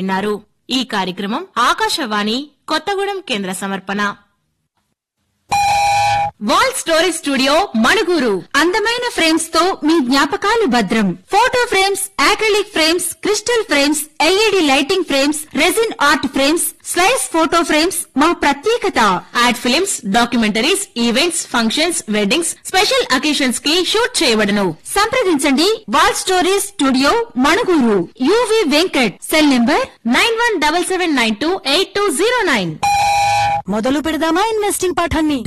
వింటున్నారు ఈ కార్యక్రమం ఆకాశవాణి కొత్తగూడెం కేంద్ర సమర్పణ వాల్ స్టోరీ స్టూడియో మణుగూరు అందమైన ఫ్రేమ్స్ తో మీ జ్ఞాపకాలు భద్రం photo frames acrylic frames crystal frames LED lighting frames resin art frames slice photo frames మా ప్రత్యేకత ad films documentaries events functions weddings special occasions కి షూట్ చేయబడను సంప్రదించండి wall stories studio Manuguru UV Venkat cell number nine one double seven nine two eight two zero nine మొదలు పెడదామా investing పాఠాన్ని